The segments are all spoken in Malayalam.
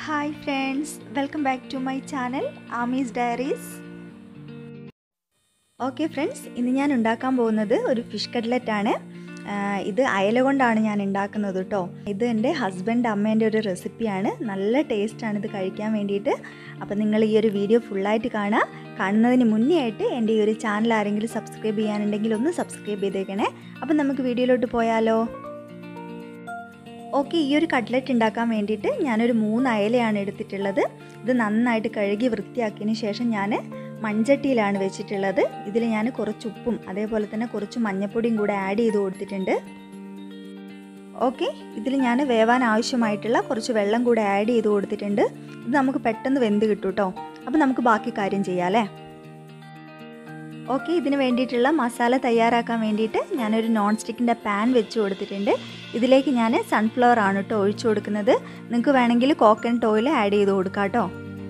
hi friends welcome back to my channel Ami's diaries okay friends ഇന്ന് ഞാൻ ഉണ്ടാക്കാൻ പോകുന്നത് ഒരു ഫിഷ് കട്ട്ലറ്റ് ആണ് ആഹ് ഇത് അയല കൊണ്ടാണ് ഞാൻ ഉണ്ടാക്കുന്നത് കേട്ടോ ഇത് എൻ്റെ ഹസ്ബൻഡ് അമ്മേൻ്റെ ഒരു റെസിപ്പിയാണ് നല്ല ടേസ്റ്റാണ് ഇത് കഴിക്കാൻ വേണ്ടിയിട്ട് അപ്പോൾ നിങ്ങൾ ഈ ഒരു വീഡിയോ ഫുള്ളായിട്ട് കാണുക കാണുന്നതിന് മുന്നേ ആയിട്ട് എൻ്റെ ഈ ഒരു ചാനൽ ആരെങ്കിലും സബ്സ്ക്രൈബ് ചെയ്യാനുണ്ടെങ്കിൽ ഒന്ന് സബ്സ്ക്രൈബ് ചെയ്തേക്കണേ അപ്പം നമുക്ക് വീഡിയോയിലോട്ട് പോയാലോ ഓക്കെ ഈ ഒരു കട്ട്ലറ്റ് ഉണ്ടാക്കാൻ വേണ്ടിയിട്ട് ഞാനൊരു മൂന്ന് അയലയാണ് എടുത്തിട്ടുള്ളത് ഇത് നന്നായിട്ട് കഴുകി വൃത്തിയാക്കിയതിന് ശേഷം ഞാൻ മൺചട്ടിയിലാണ് വെച്ചിട്ടുള്ളത് ഇതിൽ ഞാൻ കുറച്ച് ഉപ്പും അതേപോലെ തന്നെ കുറച്ച് മഞ്ഞൾപ്പൊടിയും കൂടെ ആഡ് ചെയ്ത് കൊടുത്തിട്ടുണ്ട് ഓക്കെ ഇതിൽ ഞാൻ വേവാൻ ആവശ്യമായിട്ടുള്ള കുറച്ച് വെള്ളം കൂടെ ആഡ് ചെയ്ത് കൊടുത്തിട്ടുണ്ട് ഇത് നമുക്ക് പെട്ടെന്ന് വെന്ത് കിട്ടും കേട്ടോ അപ്പോൾ നമുക്ക് ബാക്കി കാര്യം ചെയ്യാം അല്ലേ ഓക്കെ ഇതിന് വേണ്ടിയിട്ടുള്ള മസാല തയ്യാറാക്കാൻ വേണ്ടിയിട്ട് ഞാനൊരു നോൺ സ്റ്റിക്കിൻ്റെ പാൻ വെച്ച് കൊടുത്തിട്ടുണ്ട് ഇതിലേക്ക് ഞാൻ സൺഫ്ലവർ ആണ് കേട്ടോ ഒഴിച്ചു കൊടുക്കുന്നത് നിങ്ങൾക്ക് വേണമെങ്കിൽ കോക്കനട്ട് ഓയിൽ ആഡ് ചെയ്ത് കൊടുക്കാം കേട്ടോ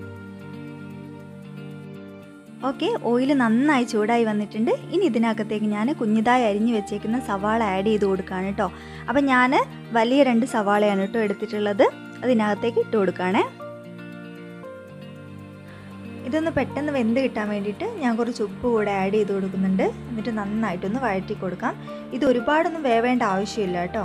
ഓക്കെ ഓയിൽ നന്നായി ചൂടായി വന്നിട്ടുണ്ട് ഇനി ഇതിനകത്തേക്ക് ഞാൻ കുഞ്ഞിതായി അരിഞ്ഞു വെച്ചേക്കുന്ന സവാള ആഡ് ചെയ്ത് കൊടുക്കുകയാണ് കേട്ടോ അപ്പം ഞാൻ വലിയ രണ്ട് സവാളയാണ് കേട്ടോ എടുത്തിട്ടുള്ളത് അതിനകത്തേക്ക് ഇട്ട് കൊടുക്കുകയാണേ ഇതൊന്ന് പെട്ടെന്ന് വെന്ത് കിട്ടാൻ വേണ്ടിയിട്ട് ഞാൻ കുറച്ച് ഉപ്പ് കൂടെ ആഡ് ചെയ്ത് കൊടുക്കുന്നുണ്ട് എന്നിട്ട് നന്നായിട്ടൊന്ന് വഴറ്റി കൊടുക്കാം ഇത് ഒരുപാടൊന്നും വേവേണ്ട ആവശ്യമില്ല കേട്ടോ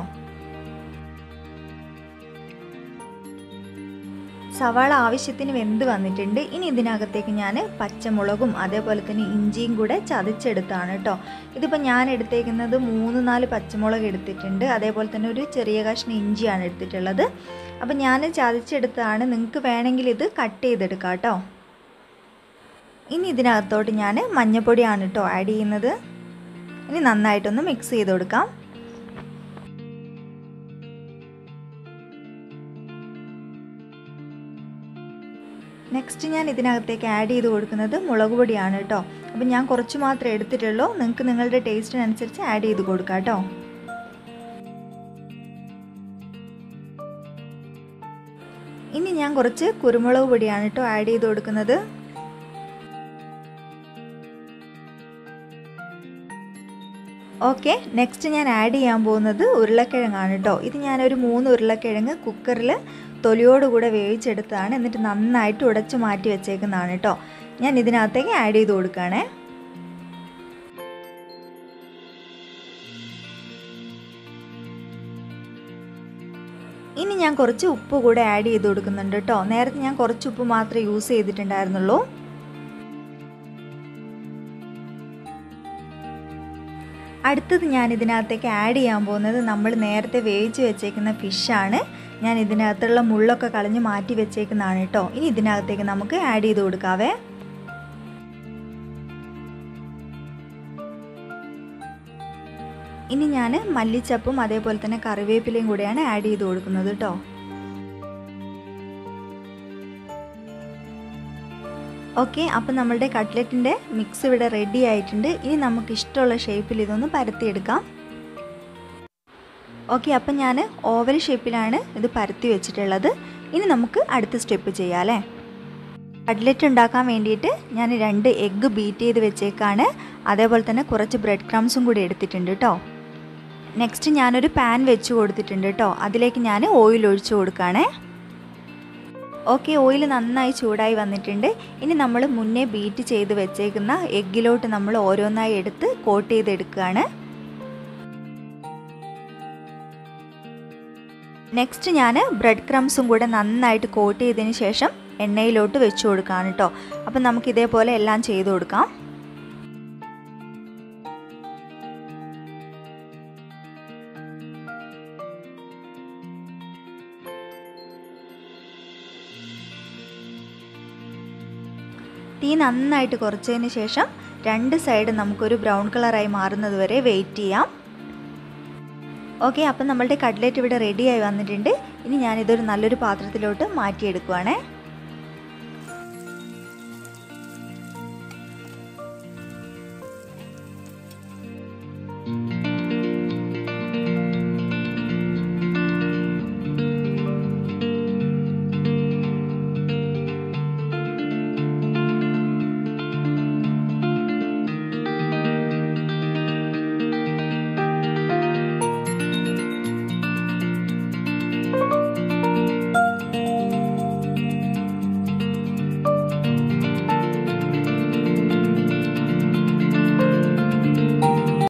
സവാള ആവശ്യത്തിന് വെന്ത് വന്നിട്ടുണ്ട് ഇനി ഇതിനകത്തേക്ക് ഞാൻ പച്ചമുളകും അതേപോലെ തന്നെ ഇഞ്ചിയും കൂടെ ചതച്ചെടുത്താണ് കേട്ടോ ഇതിപ്പോൾ ഞാൻ എടുത്തേക്കുന്നത് മൂന്ന് നാല് പച്ചമുളക് എടുത്തിട്ടുണ്ട് അതേപോലെ തന്നെ ഒരു ചെറിയ കഷ്ണം ഇഞ്ചിയാണ് എടുത്തിട്ടുള്ളത് അപ്പോൾ ഞാൻ ചതച്ചെടുത്താണ് നിങ്ങൾക്ക് വേണമെങ്കിൽ ഇത് കട്ട് ചെയ്തെടുക്കാം കേട്ടോ ഇനി ഇതിനകത്തോട്ട് ഞാൻ മഞ്ഞൾപ്പൊടിയാണ് കേട്ടോ ആഡ് ചെയ്യുന്നത് ഇനി നന്നായിട്ടൊന്ന് മിക്സ് ചെയ്ത് കൊടുക്കാം നെക്സ്റ്റ് ഞാൻ ഇതിനകത്തേക്ക് ആഡ് ചെയ്ത് കൊടുക്കുന്നത് മുളക് പൊടിയാണ് കേട്ടോ അപ്പം ഞാൻ കുറച്ച് മാത്രമേ എടുത്തിട്ടുള്ളൂ നിങ്ങൾക്ക് നിങ്ങളുടെ ടേസ്റ്റിനനുസരിച്ച് ആഡ് ചെയ്ത് കൊടുക്കാം കേട്ടോ ഇനി ഞാൻ കുറച്ച് കുരുമുളക് പൊടിയാണ് കേട്ടോ ആഡ് ചെയ്ത് കൊടുക്കുന്നത് ഓക്കെ നെക്സ്റ്റ് ഞാൻ ആഡ് ചെയ്യാൻ പോകുന്നത് ഉരുളക്കിഴങ്ങാണ് കേട്ടോ ഇത് ഞാനൊരു മൂന്ന് ഉരുളക്കിഴങ്ങ് കുക്കറിൽ തൊലിയോടുകൂടെ വേവിച്ചെടുത്തതാണ് എന്നിട്ട് നന്നായിട്ട് ഉടച്ച് മാറ്റി വെച്ചേക്കുന്നതാണ് കേട്ടോ ഞാൻ ഇതിനകത്തേക്ക് ആഡ് ചെയ്ത് കൊടുക്കുകയാണേ ഇനി ഞാൻ കുറച്ച് ഉപ്പ് കൂടെ ആഡ് ചെയ്ത് കൊടുക്കുന്നുണ്ട് കേട്ടോ നേരത്തെ ഞാൻ കുറച്ച് ഉപ്പ് മാത്രമേ യൂസ് ചെയ്തിട്ടുണ്ടായിരുന്നുള്ളൂ അടുത്തത് ഞാൻ ഇതിനകത്തേക്ക് ആഡ് ചെയ്യാൻ പോകുന്നത് നമ്മൾ നേരത്തെ വേവിച്ച് വെച്ചേക്കുന്ന ഫിഷാണ് ഞാൻ ഇതിനകത്തുള്ള മുള്ളൊക്കെ കളഞ്ഞ് മാറ്റി വെച്ചേക്കുന്നതാണ് കേട്ടോ ഇനി ഇതിനകത്തേക്ക് നമുക്ക് ആഡ് ചെയ്ത് കൊടുക്കാവേ ഇനി ഞാൻ മല്ലിച്ചപ്പും അതേപോലെ തന്നെ കറിവേപ്പിലയും കൂടെയാണ് ആഡ് ചെയ്ത് കൊടുക്കുന്നത് കേട്ടോ ഓക്കെ അപ്പം നമ്മളുടെ കട്ട്ലറ്റിൻ്റെ മിക്സ് ഇവിടെ റെഡി ആയിട്ടുണ്ട് ഇനി നമുക്ക് ഇഷ്ടമുള്ള ഷേപ്പിൽ ഇതൊന്ന് പരത്തിയെടുക്കാം ഓക്കെ അപ്പം ഞാൻ ഓവൽ ഷേപ്പിലാണ് ഇത് പരത്തി വെച്ചിട്ടുള്ളത് ഇനി നമുക്ക് അടുത്ത സ്റ്റെപ്പ് ചെയ്യാം അല്ലേ കട്ട്ലറ്റ് ഉണ്ടാക്കാൻ വേണ്ടിയിട്ട് ഞാൻ രണ്ട് എഗ്ഗ് ബീറ്റ് ചെയ്ത് വെച്ചേക്കാണ് അതേപോലെ തന്നെ കുറച്ച് ബ്രെഡ് ക്രംസും കൂടി എടുത്തിട്ടുണ്ട് കേട്ടോ നെക്സ്റ്റ് ഞാനൊരു പാൻ വെച്ച് കൊടുത്തിട്ടുണ്ട് കേട്ടോ അതിലേക്ക് ഞാൻ ഓയിൽ ഒഴിച്ച് കൊടുക്കുകയാണേ ഓക്കെ ഓയിൽ നന്നായി ചൂടായി വന്നിട്ടുണ്ട് ഇനി നമ്മൾ മുന്നേ ബീറ്റ് ചെയ്ത് വെച്ചേക്കുന്ന എഗ്ഗിലോട്ട് നമ്മൾ ഓരോന്നായി എടുത്ത് കോട്ട് ചെയ്തെടുക്കുകയാണ് നെക്സ്റ്റ് ഞാൻ ബ്രെഡ് ക്രംസും കൂടെ നന്നായിട്ട് കോട്ട് ചെയ്തതിന് ശേഷം എണ്ണയിലോട്ട് വെച്ച് കൊടുക്കുകയാണ് കേട്ടോ അപ്പം നമുക്ക് ഇതേപോലെ എല്ലാം ചെയ്ത് കൊടുക്കാം തീ നന്നായിട്ട് കുറച്ചതിന് ശേഷം രണ്ട് സൈഡ് നമുക്കൊരു ബ്രൗൺ കളറായി മാറുന്നത് വരെ വെയിറ്റ് ചെയ്യാം ഓക്കെ അപ്പം നമ്മളുടെ കട്ട്ലേറ്റ് ഇവിടെ റെഡിയായി വന്നിട്ടുണ്ട് ഇനി ഞാനിതൊരു നല്ലൊരു പാത്രത്തിലോട്ട് മാറ്റിയെടുക്കുവാണേ